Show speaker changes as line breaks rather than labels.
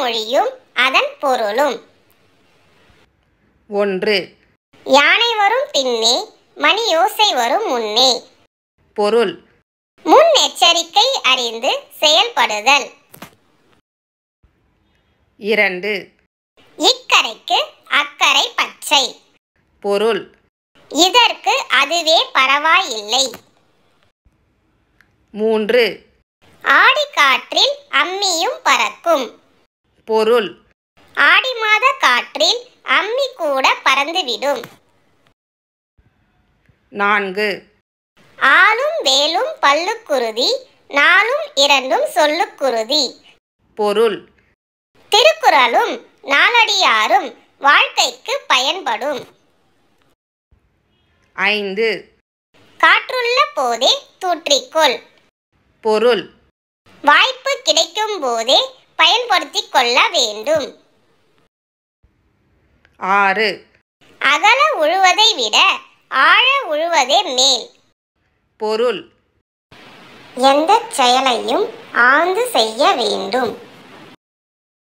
மொழியும் அதன் பொருளும்
ஒன்று
யானை வரும் பின்னே மணி யோசை வரும் முன்னே
பொருள்
முன் எச்சரிக்கை அறிந்து செயல்படுதல்
இரண்டு
இக்கரைக்கு அக்கறை பச்சை
பொருள்
இதற்கு அதுவே பரவாயில்லை
மூன்று
ஆடி காற்றில் அம்மியும் பறக்கும்
பொருள்
ஆடி மாத காற்றில் அம்மி கூட பறந்துவிடும்
நான்கு
ஆளும் வேலும் பல்லுக்குருதி நாளும் இரண்டும் சொல்லுக்குருதி
பொருள்
திருக்குறளும் நாலடியாரும் வாழ்க்கைக்கு பயன்படும்
ஐந்து
காற்றுள்ள போதே தூற்றிக்கொள்
பொருள்
வாய்ப்பு கிடைக்கும் போதே பயன்படுத்திக் கொள்ள வேண்டும்
ஆறு
அகல உழுவதை விட ஆழ உழுவதே மேல்
பொருள்
எந்த செயலையும் ஆழ்ந்து செய்ய வேண்டும்